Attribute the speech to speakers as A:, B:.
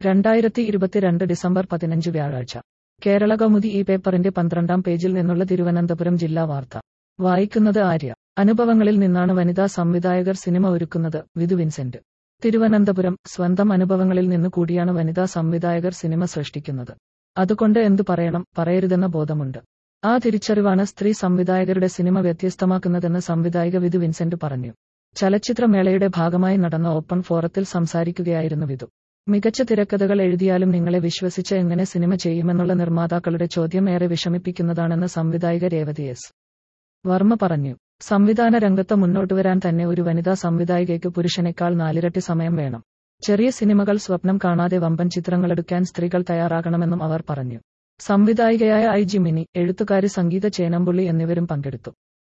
A: രണ്ടായിരത്തി ഇരുപത്തിരണ്ട് ഡിസംബർ പതിനഞ്ച് വ്യാഴാഴ്ച കേരള കൗമുദി ഈ പേപ്പറിന്റെ പന്ത്രണ്ടാം പേജിൽ നിന്നുള്ള തിരുവനന്തപുരം ജില്ലാ വാർത്ത വായിക്കുന്നത് ആര്യ അനുഭവങ്ങളിൽ നിന്നാണ് വനിതാ സംവിധായകർ സിനിമ ഒരുക്കുന്നത് വിധു വിൻസെന്റ് തിരുവനന്തപുരം സ്വന്തം അനുഭവങ്ങളിൽ നിന്ന് കൂടിയാണ് വനിതാ സംവിധായകർ സിനിമ സൃഷ്ടിക്കുന്നത് അതുകൊണ്ട് എന്തു പറയണം പറയരുതെന്ന ബോധമുണ്ട് ആ തിരിച്ചറിവാണ് സ്ത്രീ സംവിധായകരുടെ സിനിമ വ്യത്യസ്തമാക്കുന്നതെന്ന് സംവിധായിക വിധു വിൻസെന്റ് പറഞ്ഞു ചലച്ചിത്രമേളയുടെ ഭാഗമായി നടന്ന ഓപ്പൺ ഫോറത്തിൽ സംസാരിക്കുകയായിരുന്നു വിധു മികച്ച തിരക്കഥകൾ എഴുതിയാലും നിങ്ങളെ വിശ്വസിച്ച് എങ്ങനെ സിനിമ ചെയ്യുമെന്നുള്ള നിർമ്മാതാക്കളുടെ ചോദ്യം ഏറെ വിഷമിപ്പിക്കുന്നതാണെന്ന് സംവിധായിക രേവതി എസ് വർമ്മ പറഞ്ഞു സംവിധാന രംഗത്ത് മുന്നോട്ടുവരാൻ തന്നെ ഒരു വനിതാ സംവിധായികയ്ക്ക് പുരുഷനേക്കാൾ നാലിരട്ടി സമയം വേണം ചെറിയ സിനിമകൾ സ്വപ്നം കാണാതെ വമ്പൻ ചിത്രങ്ങളെടുക്കാൻ സ്ത്രീകൾ തയ്യാറാകണമെന്നും അവർ പറഞ്ഞു സംവിധായികയായ ഐ ജി മിനി എഴുത്തുകാരി സംഗീത ചേനമ്പുള്ളി എന്നിവരും പങ്കെടുത്തു